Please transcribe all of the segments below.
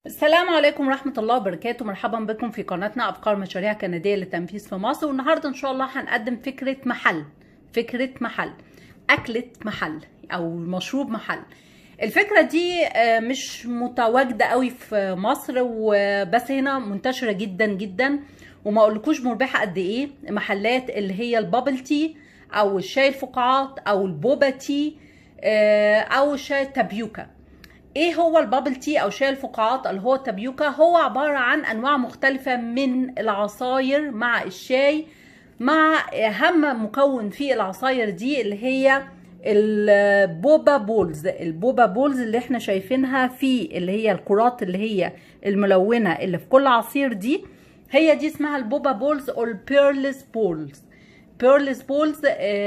السلام عليكم ورحمة الله وبركاته مرحبا بكم في قناتنا أفكار مشاريع كندية للتنفيذ في مصر والنهاردة إن شاء الله هنقدم فكرة محل فكرة محل أكلة محل أو مشروب محل الفكرة دي آه، مش متواجدة قوي في مصر وبس هنا منتشرة جدا جدا وما اقولكوش مربحة قد ايه محلات اللي هي البابل تي او الشاي الفقاعات او البوبا تي آه، او شاي التابيوكا ايه هو البابل تي او شاي الفقاعات اللي هو التابيوكا هو عبارة عن انواع مختلفة من العصاير مع الشاي مع اهم مكون في العصاير دي اللي هي البوبا بولز البوبا بولز اللي احنا شايفينها في اللي هي الكرات اللي هي الملونة اللي في كل عصير دي هي دي اسمها البوبا بولز او البيرلس بولز بيرلس بولز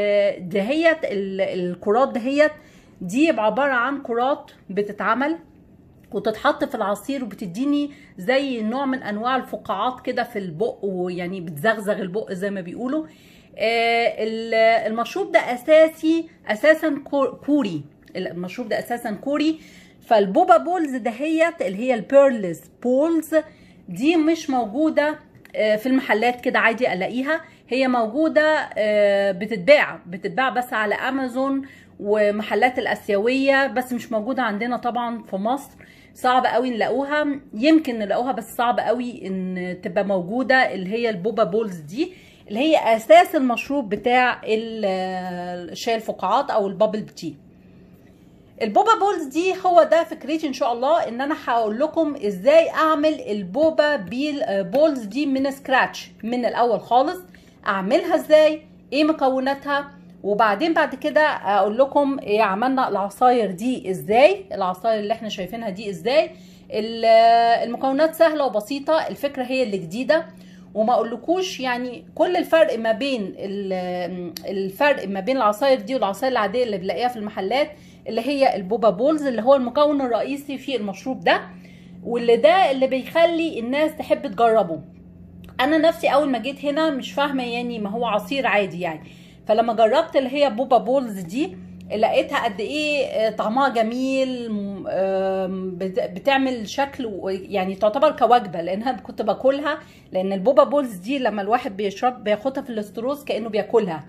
دهيت ال- الكرات دهيت دي عبارة عن كرات بتتعمل وتتحط في العصير وبتديني زي نوع من انواع الفقاعات كده في البق ويعني بتزغزغ البق زي ما بيقولوا آه، ال- المشروب ده اساسي اساسا كو- كوري المشروب ده اساسا كوري فالبوبا بولز دهيت اللي هي البيرلز بولز دي مش موجوده آه، في المحلات كده عادي الاقيها هي موجوده آه، بتتباع بتتباع بس على امازون ومحلات الاسيويه بس مش موجوده عندنا طبعا في مصر صعب قوي نلاقوها يمكن نلاقوها بس صعب قوي ان تبقى موجوده اللي هي البوبا بولز دي اللي هي اساس المشروب بتاع ال- الشاي الفقاعات او البابل تي البوبا بولز دي هو ده فكرتي ان شاء الله ان انا هقول لكم ازاي اعمل البوبا بيل بولز دي من سكراتش من الاول خالص اعملها ازاي ايه مكوناتها وبعدين بعد كده اقول لكم ايه عملنا العصاير دي ازاي العصاير اللي احنا شايفينها دي ازاي ال- المكونات سهله وبسيطه الفكره هي اللي جديده وما اقولكوش يعني كل الفرق ما بين ال- الفرق ما بين العصاير دي والعصاير العاديه اللي بنلاقيها في المحلات اللي هي البوبا بولز اللي هو المكون الرئيسي في المشروب ده واللي ده اللي بيخلي الناس تحب تجربه انا نفسي اول ما جيت هنا مش فاهمه يعني ما هو عصير عادي يعني فلما جربت اللي هي بوبا بولز دي لقيتها قد ايه آه، طعمها جميل م- آم، بت- بتعمل شكل و- يعني تعتبر كوجبه لانها كنت باكلها لان البوبا بولز دي لما الواحد بيشرب بياخدها في الاستروز كانه بياكلها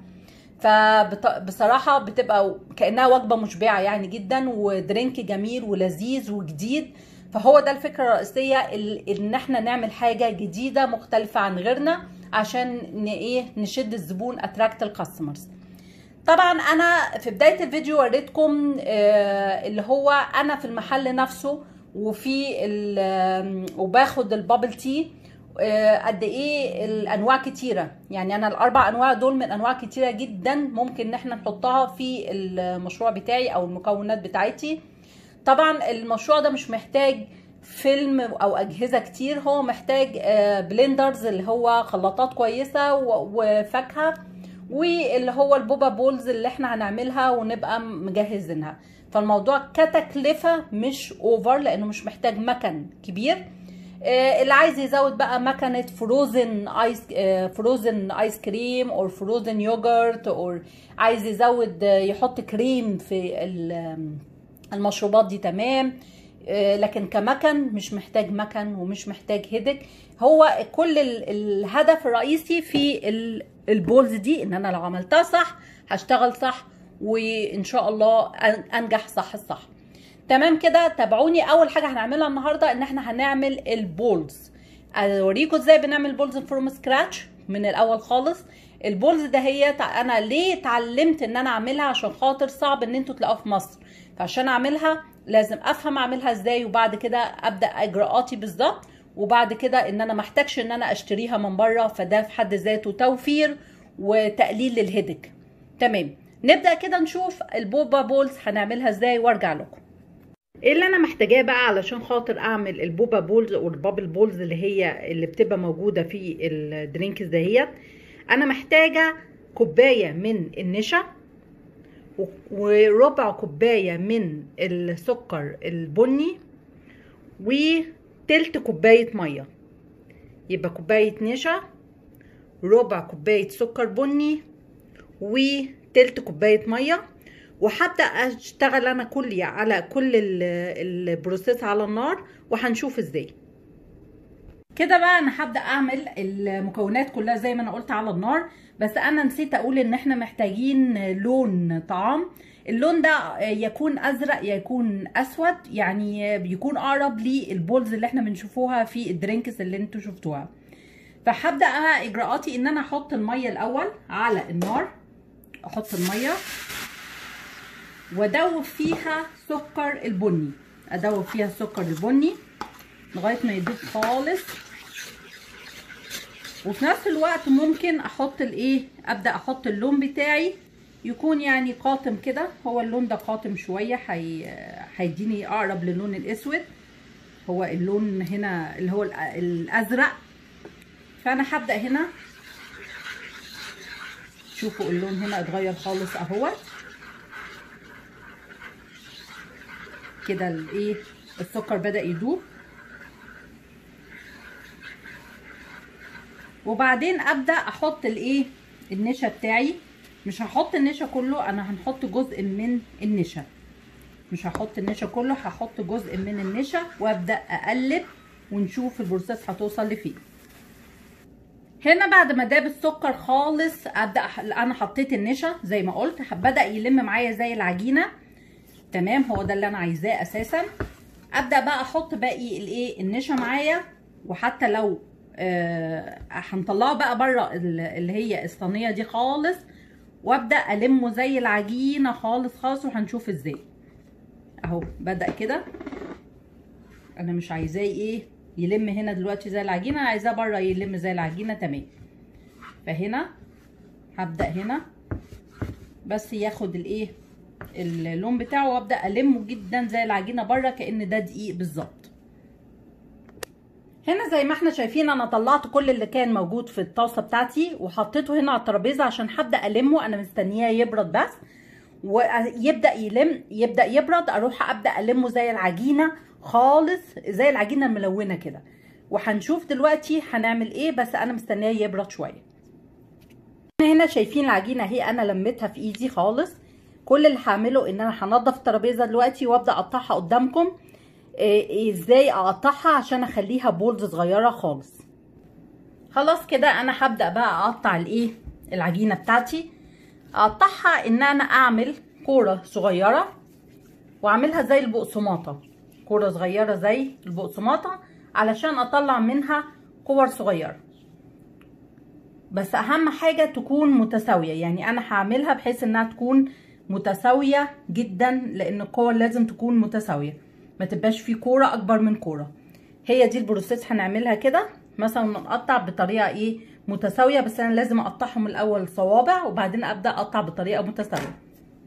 فبصراحه بتبقى كانها وجبه مشبعه يعني جدا ودرينك جميل ولذيذ وجديد فهو ده الفكره الرئيسيه ال- ان احنا نعمل حاجه جديده مختلفه عن غيرنا عشان ن- ايه نشد الزبون اتراكت الكاستمرز طبعا انا في بدايه الفيديو وريتكم آه، اللي هو انا في المحل نفسه وفي ال- آم، وباخد البابل تي آه، قد ايه الانواع كتيره يعني انا الاربع انواع دول من انواع كتيره جدا ممكن ان احنا نحطها في المشروع بتاعي او المكونات بتاعتي طبعا المشروع ده مش محتاج فيلم او اجهزه كتير هو محتاج آه، بلندرز اللي هو خلاطات كويسه و- وفاكهه واللي هو البوبا بولز اللي احنا هنعملها ونبقى مجهزينها فالموضوع كتكلفه مش اوفر لانه مش محتاج مكن كبير آه، اللي عايز يزود بقى مكنه فروزن ايس فروزن ايس كريم او فروزن يوجرت او عايز يزود آه، يحط كريم في ال- المشروبات دي تمام آه، لكن كمكن مش محتاج مكن ومش محتاج هيدك هو كل ال- الهدف الرئيسي في ال- البولز دي ان انا لو عملتها صح هشتغل صح وان شاء الله أن- انجح صح الصح تمام كده تابعوني اول حاجه هنعملها النهارده ان احنا هنعمل البولز اوريكم ازاي بنعمل بولز فروم سكراتش من الاول خالص البولز ده هي انا ليه اتعلمت ان انا اعملها عشان خاطر صعب ان انتوا تلاقوها في مصر فعشان اعملها لازم افهم اعملها ازاي وبعد كده ابدا اجراءاتي بالظبط وبعد كده ان انا محتاجش ان انا اشتريها من بره فده في حد ذاته توفير وتقليل للهدك تمام نبدا كده نشوف البوبا بولز هنعملها ازاي وارجع لكم ايه اللي انا محتاجاه بقى علشان خاطر اعمل البوبا بولز او البابل بولز اللي هي اللي بتبقى موجوده في الدرينكس دهيت انا محتاجه كوبايه من النشا و- وربع كوبايه من السكر البني وتلت كوبايه ميه يبقى كوبايه نشا ربع كوبايه سكر بني وتلت كوبايه ميه وهبدا اشتغل انا كل على كل البروسيس على النار وهنشوف ازاي كده بقى انا هبدا اعمل المكونات كلها زي ما انا قلت على النار بس انا نسيت اقول ان احنا محتاجين لون طعام اللون ده يكون ازرق يكون اسود يعني بيكون اقرب للبولز اللي احنا بنشوفوها في الدرينكس اللي انتوا شفتوها فهبدا اجراءاتي ان انا احط الميه الاول على النار احط الميه وادوب فيها سكر البني ادوب فيها السكر البني لغايه ما يدوب خالص وفي نفس الوقت ممكن احط الايه ابدا احط اللون بتاعي يكون يعني قاتم كده هو اللون ده قاتم شويه هيديني اقرب للون الاسود هو اللون هنا اللي هو الازرق فانا هبدا هنا شوفوا اللون هنا اتغير خالص اهوت كده الايه السكر بدا يدوب وبعدين ابدا احط الايه النشا بتاعي مش هحط النشا كله انا هنحط جزء من النشا مش هحط النشا كله هحط جزء من النشا وابدا اقلب ونشوف البروسيس هتوصل لفين هنا بعد ما داب السكر خالص ابدا انا حطيت النشا زي ما قلت بدا يلم معايا زي العجينه تمام هو ده اللي انا عايزاه اساسا ابدا بقى احط باقي الايه النشا معايا وحتى لو آه هنطلعه بقى بره اللي هي الصينيه دي خالص وابدا المه زي العجينه خالص خالص وهنشوف ازاي اهو بدا كده انا مش عايزاه ايه يلم هنا دلوقتي زي العجينه انا عايزاه بره يلم زي العجينه تمام فهنا هبدا هنا بس ياخد الايه اللون بتاعه وابدا المه جدا زي العجينه بره كان ده دقيق بالظبط هنا زي ما احنا شايفين انا طلعت كل اللي كان موجود في الطاسه بتاعتي وحطيته هنا على الترابيزه عشان هبدا المه انا مستنياه يبرد بس ويبدا يلم يبدا يبرد اروح ابدا المه زي العجينه خالص زي العجينه الملونه كده وهنشوف دلوقتي هنعمل ايه بس انا مستنياه يبرد شويه هنا شايفين العجينه اهي انا لميتها في ايدي خالص كل اللي هعمله ان انا هنضف الترابيزه دلوقتي وابدا اقطعها قدامكم إيه ازاي اقطعها عشان اخليها بولز صغيره خالص خلاص كده انا هبدا بقى اقطع الايه العجينه بتاعتي اقطعها ان انا اعمل كوره صغيره واعملها زي البقسماطه كوره صغيره زي البقسماطه علشان اطلع منها كور صغيره بس اهم حاجه تكون متساويه يعني انا هعملها بحيث انها تكون متساويه جدا لان الكور لازم تكون متساويه ما تبقاش في كوره اكبر من كوره هي دي البروسيس هنعملها كده مثلا نقطع بطريقه ايه متساويه بس انا لازم اقطعهم الاول صوابع وبعدين ابدا اقطع بطريقه متساويه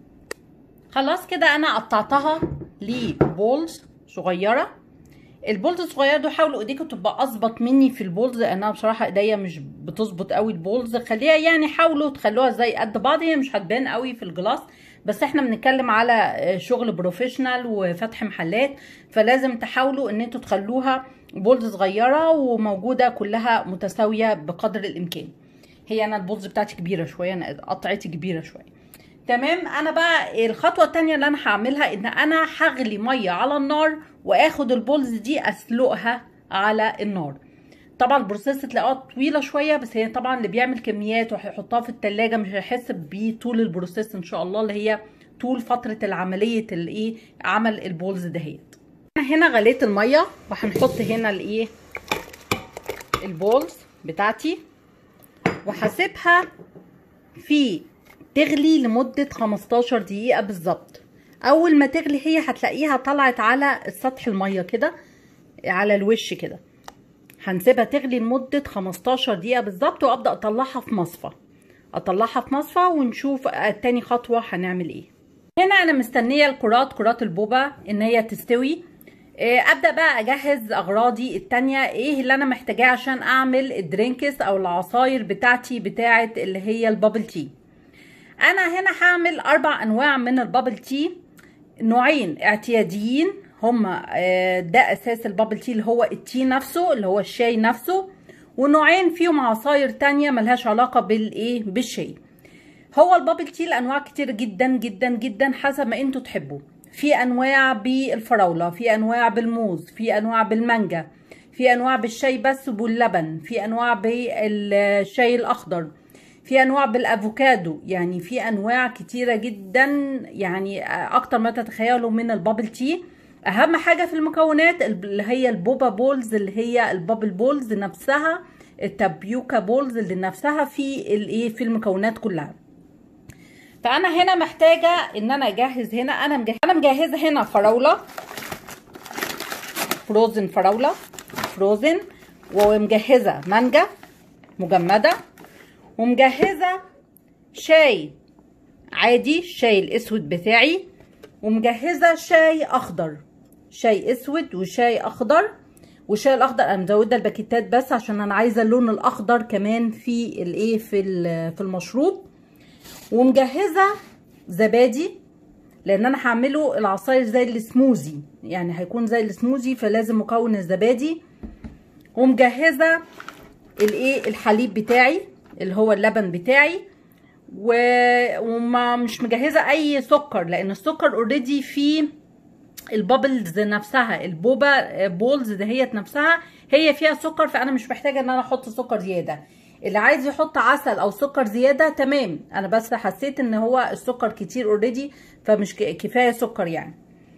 خلاص كده انا قطعتها لبولز صغيره البولز الصغيره دول حاولوا ايديكم تبقى اظبط مني في البولز انا بصراحه ايديا مش بتظبط قوي البولز خليها يعني حاولوا تخلوها زي قد بعض هي مش هتبان قوي في الجلاس بس احنا بنتكلم على شغل بروفيشنال وفتح محلات فلازم تحاولوا ان انتوا تخلوها بولز صغيره وموجوده كلها متساويه بقدر الامكان هي انا البولز بتاعتي كبيره شويه انا قطعتي كبيره شويه تمام انا بقى الخطوه الثانيه اللي انا هعملها ان انا هغلي ميه على النار واخد البولز دي اسلقها على النار طبعا البروسيس تلاقوها طويله شويه بس هي طبعا اللي بيعمل كميات وهيحطها في التلاجة مش هيحس بطول البروسيس ان شاء الله اللي هي طول فتره العمليه الايه عمل البولز دهيت هنا غليت الميه وهنحط هنا الايه البولز بتاعتي وهسيبها في تغلي لمده 15 دقيقه بالظبط اول ما تغلي هي هتلاقيها طلعت على السطح الميه كده على الوش كده هنسيبها تغلي لمدة 15 دقيقة بالظبط وابدأ اطلعها في مصفى اطلعها في مصفى ونشوف تاني خطوة هنعمل ايه هنا انا مستنية الكرات كرات البوبا ان هي تستوي ابدأ بقى اجهز اغراضي التانية ايه اللي انا محتاجاه عشان اعمل الدرينكس او العصاير بتاعتي بتاعت اللي هي البابل تي انا هنا هعمل اربع انواع من البابل تي نوعين اعتياديين هما ده اساس البابل تي اللي هو التي نفسه اللي هو الشاي نفسه ونوعين فيهم عصاير تانية ملهاش علاقة بالايه بالشاي هو البابل تي لانواع كتير جدا جدا جدا حسب ما انتوا تحبوا في انواع بالفراوله في انواع بالموز في انواع بالمانجا في انواع بالشاي بس واللبن في انواع بالشاي الاخضر في انواع بالافوكادو يعني في انواع كتيره جدا يعني اكتر ما تتخيلوا من البابل تي اهم حاجه في المكونات اللي هي البوبا بولز اللي هي البابل بولز نفسها التابيوكا بولز اللي نفسها في الايه في المكونات كلها فانا هنا محتاجه ان انا اجهز هنا انا مجهزه انا مجهزه هنا فراوله فروزن فراوله فروزن ومجهزه مانجا مجمده ومجهزه شاي عادي الشاي الاسود بتاعي ومجهزه شاي اخضر شاي اسود وشاي اخضر والشاي الاخضر انا مزوده الباكيتات بس عشان انا عايزه اللون الاخضر كمان في الايه في في المشروب ومجهزه زبادي لان انا هعمله العصاير زي السموزي يعني هيكون زي السموزي فلازم مكون الزبادي ومجهزه الايه الحليب بتاعي اللي هو اللبن بتاعي و... وما مش مجهزه اي سكر لان السكر اوريدي فيه البابلز نفسها البوبا بولز دهيت نفسها هي فيها سكر فانا مش محتاجه ان انا احط سكر زياده اللي عايز يحط عسل او سكر زياده تمام انا بس حسيت ان هو السكر كتير اوريدي فمش كفايه سكر يعني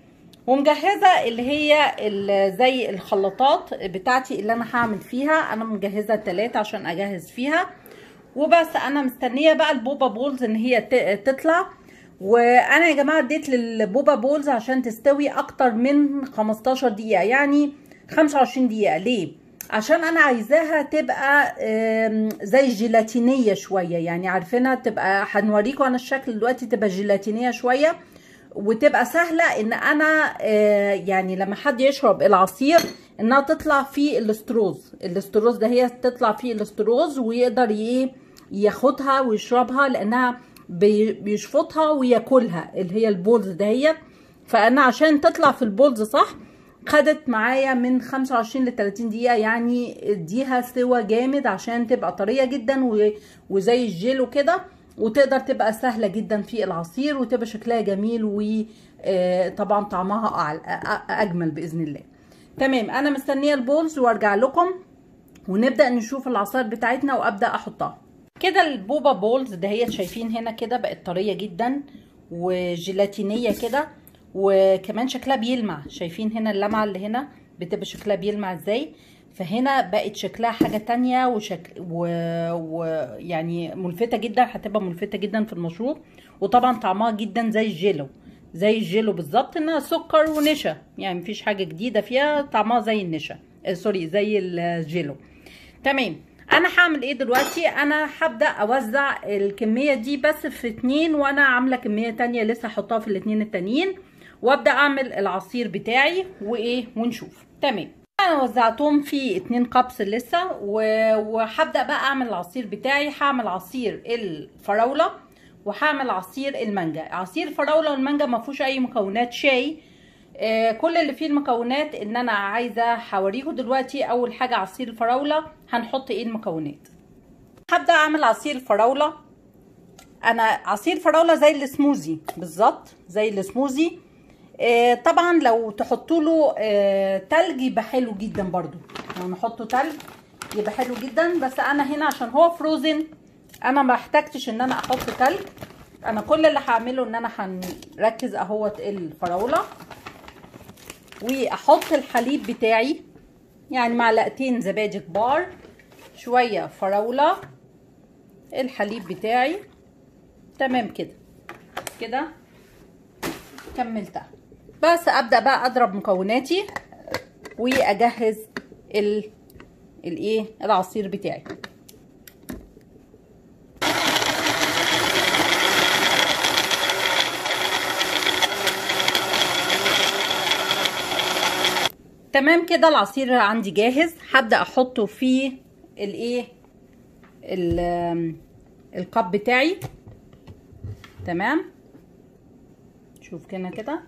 ومجهزه اللي هي اللي زي الخلاطات بتاعتي اللي انا هعمل فيها انا مجهزه ثلاثة عشان اجهز فيها وبس انا مستنيه بقى البوبا بولز ان هي تطلع وانا يا جماعه اديت للبوبا بولز عشان تستوي اكتر من 15 دقيقه يعني 25 دقيقه ليه عشان انا عايزاها تبقى زي جيلاتينيه شويه يعني عارفينها تبقى هنوريكم انا الشكل دلوقتي تبقى جيلاتينيه شويه وتبقى سهله ان انا يعني لما حد يشرب العصير انها تطلع فيه الاستروز الاستروز ده هي تطلع فيه الاستروز ويقدر ايه ياخدها ويشربها لانها بيشفطها وياكلها اللي هي البولز دهيت فانا عشان تطلع في البولز صح خدت معايا من 25 ل 30 دقيقه يعني اديها سوا جامد عشان تبقى طريه جدا وزي الجيل وكده وتقدر تبقى سهله جدا في العصير وتبقى شكلها جميل وطبعا طعمها اجمل باذن الله تمام انا مستنيه البولز وارجع لكم ونبدا نشوف العصائر بتاعتنا وابدا احطها كده البوبا بولز دهيت شايفين هنا كده بقت طريه جدا وجيلاتينيه كده وكمان شكلها بيلمع شايفين هنا اللمعه اللي هنا بتبقى شكلها بيلمع ازاي فهنا بقت شكلها حاجه تانية وشكل ويعني و... ملفته جدا هتبقى ملفته جدا في المشروب وطبعا طعمها جدا زي الجيلو زي الجيلو بالظبط انها سكر ونشا يعني مفيش حاجه جديده فيها طعمها زي النشا آه سوري زي الجيلو تمام انا هعمل ايه دلوقتي انا هبدا اوزع الكميه دي بس في اتنين وانا عامله كميه تانية لسه هحطها في الاتنين التانيين وابدا اعمل العصير بتاعي وايه ونشوف تمام انا وزعتهم في اتنين قبس لسه وهبدا بقى اعمل العصير بتاعي هعمل عصير الفراوله وهعمل عصير المانجا عصير الفراوله والمانجا ما فيهوش اي مكونات شاي آه كل اللي فيه المكونات ان انا عايزه هوريكم دلوقتي اول حاجه عصير الفراوله هنحط ايه المكونات هبدا اعمل عصير الفراوله انا عصير فراوله زي السموزي بالظبط زي السموزي آه طبعا لو تحطوا له آه تلج يبقى حلو جدا برضو لو نحطه تلج يبقى حلو جدا بس انا هنا عشان هو فروزن انا ما احتاجتش ان انا احط تلج انا كل اللي هعمله ان انا هنركز اهوت الفراوله واحط الحليب بتاعي يعني معلقتين زبادي كبار شويه فراوله الحليب بتاعي تمام كده كده كملتها بس ابدا بقى اضرب مكوناتي واجهز ال الايه العصير بتاعي تمام كده العصير عندي جاهز هبدا احطه في الايه القب بتاعي تمام شوف كده كده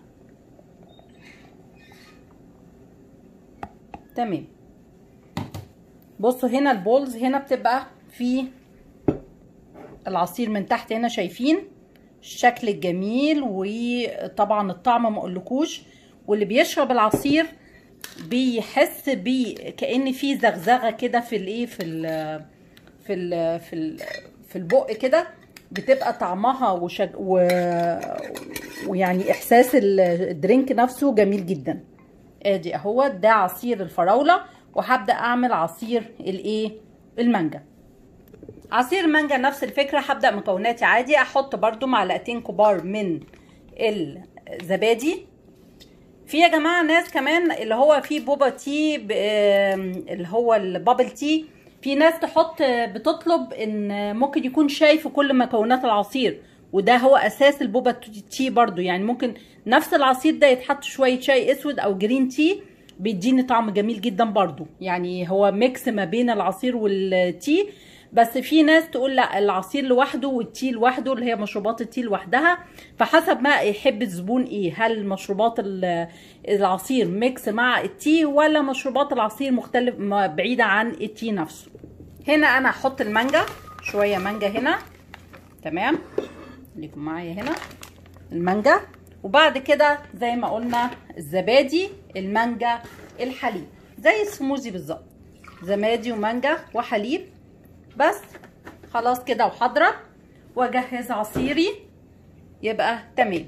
تمام بصوا هنا البولز هنا بتبقى في العصير من تحت هنا شايفين الشكل الجميل وطبعا الطعم ما اقولكوش واللي بيشرب العصير بيحس بيه كان في زغزغه كده في الايه في ال في ال في ال في البق كده بتبقى طعمها وشج... و... ويعني احساس الدرينك نفسه جميل جدا ادي اهو ده عصير الفراوله وهبدا اعمل عصير الايه المانجا عصير المانجا نفس الفكره هبدا مكوناتي عادي احط برده معلقتين كبار من الزبادي في يا جماعه ناس كمان اللي هو في بوبا تي اللي هو البابل تي في ناس تحط بتطلب ان ممكن يكون شاي في كل مكونات العصير وده هو اساس البوبا تي برضو يعني ممكن نفس العصير ده يتحط شويه شاي اسود او جرين تي بيديني طعم جميل جدا برضو يعني هو ميكس ما بين العصير والتي بس في ناس تقول لا العصير لوحده والتي لوحده اللي هي مشروبات التي لوحدها فحسب ما يحب الزبون ايه هل مشروبات العصير ميكس مع التي ولا مشروبات العصير مختلف بعيدة عن التي نفسه هنا انا هحط المانجا شوية مانجا هنا تمام خليكم معايا هنا المانجا وبعد كده زي ما قلنا الزبادي المانجا الحليب زي السموزي بالظبط زبادي ومانجا وحليب بس خلاص كده وحاضره واجهز عصيري يبقى تمام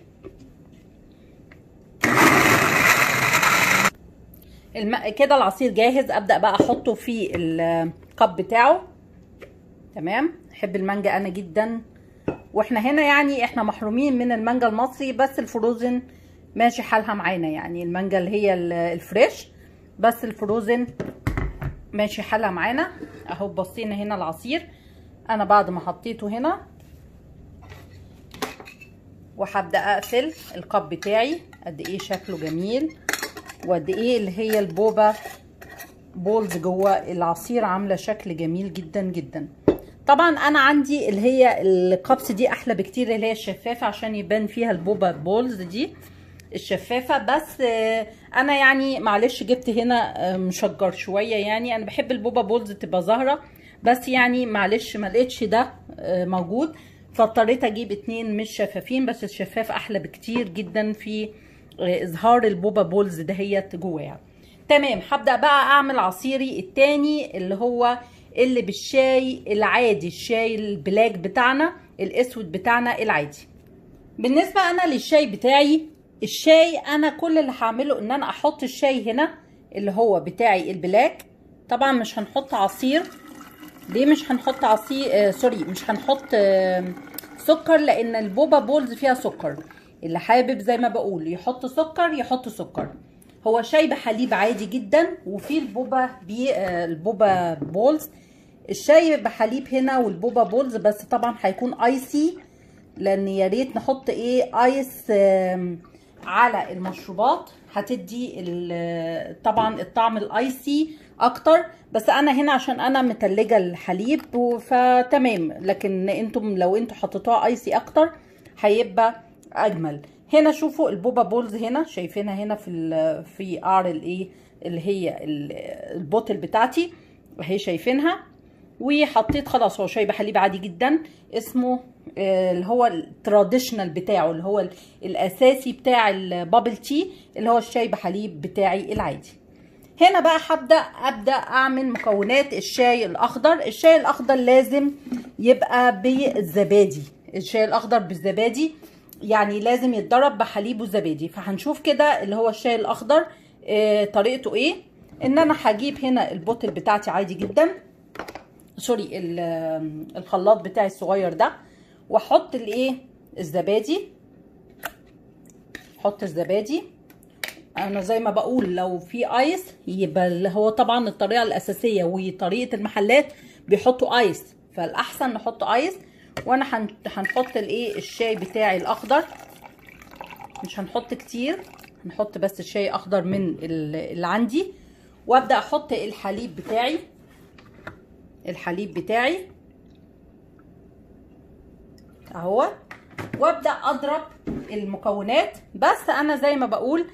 الم... كده العصير جاهز ابدا بقى احطه في الكب بتاعه تمام احب المانجا انا جدا واحنا هنا يعني احنا محرومين من المانجا المصري بس الفروزن ماشي حالها معانا يعني المانجا اللي هي الفريش بس الفروزن ماشي حالها معانا اهو بصينا هنا العصير انا بعد ما حطيته هنا وهبدا اقفل الكب بتاعي قد ايه شكله جميل وقد ايه اللي هي البوبا بولز جوه العصير عامله شكل جميل جدا جدا طبعا انا عندي اللي هي الكبس دي احلى بكتير اللي هي الشفافه عشان يبان فيها البوبا بولز دي الشفافه بس انا يعني معلش جبت هنا مشجر شويه يعني انا بحب البوبا بولز تبقى ظاهره بس يعني معلش ما لقيتش ده موجود فاضطريت اجيب اتنين مش شفافين بس الشفاف احلى بكتير جدا في اظهار البوبا بولز دهيت جواها تمام هبدا بقى اعمل عصيري التاني اللي هو اللي بالشاي العادي الشاي البلاك بتاعنا الاسود بتاعنا العادي بالنسبه انا للشاي بتاعي الشاي انا كل اللي هعمله ان انا احط الشاي هنا اللي هو بتاعي البلاك طبعا مش هنحط عصير ليه مش هنحط عصير آه سوري مش هنحط آه سكر لان البوبا بولز فيها سكر اللي حابب زي ما بقول يحط سكر يحط سكر هو شاي بحليب عادي جدا وفي البوبا بي آه البوبا بولز الشاي بحليب هنا والبوبا بولز بس طبعا هيكون ايسي لان يا ريت نحط ايه ايس آه على المشروبات هتدي طبعا الطعم الايسي اكتر بس انا هنا عشان انا متلجه الحليب فتمام لكن انتم لو انتم حطيتوها ايسي اكتر هيبقى اجمل هنا شوفوا البوبا بولز هنا شايفينها هنا في في قعر الايه اللي هي البوتل بتاعتي اهي شايفينها وحطيت خلاص هو شاي بحليب عادي جدا اسمه اللي هو التراديشنال بتاعه اللي هو الاساسي بتاع البابل تي اللي هو الشاي بحليب بتاعي العادي هنا بقى هبدا ابدا اعمل مكونات الشاي الاخضر الشاي الاخضر لازم يبقى بالزبادي الشاي الاخضر بالزبادي يعني لازم يتضرب بحليب وزبادي فهنشوف كده اللي هو الشاي الاخضر اه طريقته ايه ان انا هجيب هنا البوتل بتاعتي عادي جدا سوري الخلاط بتاعي الصغير ده واحط الايه الزبادي احط الزبادي انا زي ما بقول لو في ايس يبقى اللي هو طبعا الطريقه الاساسيه وطريقه المحلات بيحطوا ايس فالاحسن نحط ايس وانا هنحط الايه الشاي بتاعي الاخضر مش هنحط كتير هنحط بس الشاي اخضر من اللي عندي وابدا احط الحليب بتاعي الحليب بتاعي اهو وابدا اضرب المكونات بس انا زي ما بقول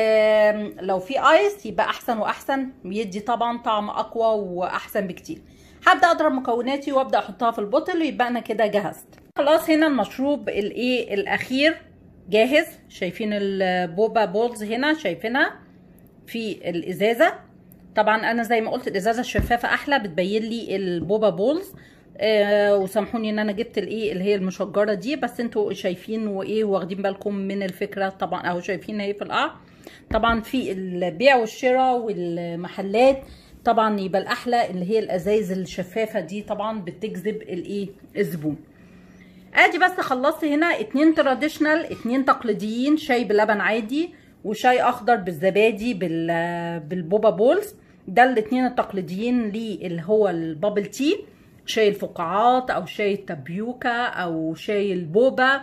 لو في ايس يبقى احسن واحسن بيدي طبعا طعم اقوى واحسن بكتير هبدا اضرب مكوناتي وابدا احطها في البوتل ويبقى انا كده جهزت خلاص هنا المشروب الايه الاخير جاهز شايفين البوبا بولز هنا شايفينها في الازازه طبعا انا زي ما قلت الازازه الشفافه احلى بتبين لي البوبا بولز آه وسامحوني ان انا جبت الايه اللي هي المشجره دي بس انتوا شايفين وايه واخدين بالكم من الفكره طبعا او شايفين اهي في القاع طبعا في البيع والشراء والمحلات طبعا يبقى الاحلى اللي هي الازايز الشفافه دي طبعا بتجذب الايه الزبون ادي بس خلصت هنا اتنين تراديشنال اتنين تقليديين شاي بلبن عادي وشاي اخضر بالزبادي بالبوبا بولز ده الاتنين التقليديين ليه اللي هو البابل تي شاي الفقاعات او شاي التبيوكا او شاي البوبا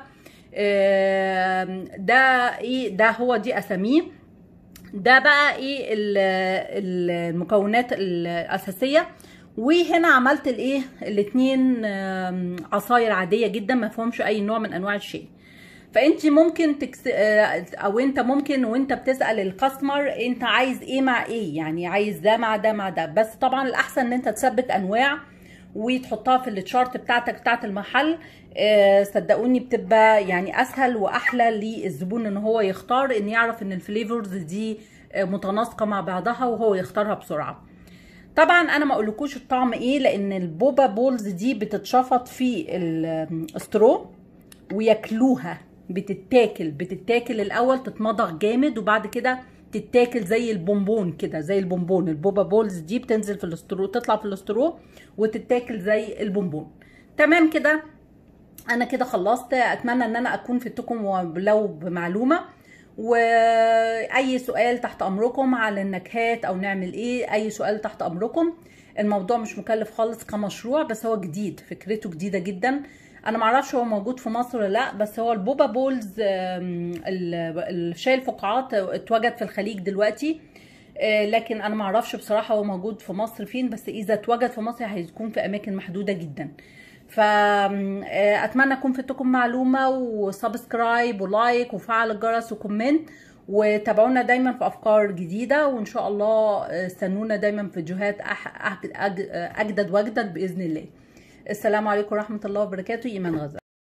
ده ايه ده هو دي اساميه ده بقى ايه المكونات الاساسيه وهنا عملت الايه الاتنين عصاير عاديه جدا ما فيهمش اي نوع من انواع الشاي فانت ممكن تكس... او انت ممكن وانت بتسال الكاستمر انت عايز ايه مع ايه يعني عايز ده مع ده مع ده بس طبعا الاحسن ان انت تثبت انواع وتحطها في التشارت بتاعتك بتاعت المحل آه صدقوني بتبقى يعني اسهل واحلى للزبون ان هو يختار ان يعرف ان الفليفرز دي آه متناسقه مع بعضها وهو يختارها بسرعه طبعا انا ما اقولكوش الطعم ايه لان البوبا بولز دي بتتشفط في الاسترو وياكلوها بتتاكل بتتاكل الاول تتمضغ جامد وبعد كده تتاكل زي البونبون كده زي البونبون البوبا بولز دي بتنزل في الاسترو تطلع في الاسترو وتتاكل زي البونبون تمام كده انا كده خلصت اتمنى ان انا اكون فدتكم ولو بمعلومه واي سؤال تحت امركم على النكهات او نعمل ايه اي سؤال تحت امركم الموضوع مش مكلف خالص كمشروع بس هو جديد فكرته جديده جدا انا معرفش هو موجود في مصر ولا لا بس هو البوبا بولز الشاي الفقاعات اتوجد في الخليج دلوقتي لكن انا معرفش بصراحه هو موجود في مصر فين بس اذا اتوجد في مصر هيكون في اماكن محدوده جدا فاتمنى اكون فدتكم معلومه وسبسكرايب ولايك وفعل الجرس وكومنت وتابعونا دايما في افكار جديده وان شاء الله استنونا دايما في فيديوهات اجدد واجدد باذن الله السلام عليكم ورحمه الله وبركاته ايمان غزه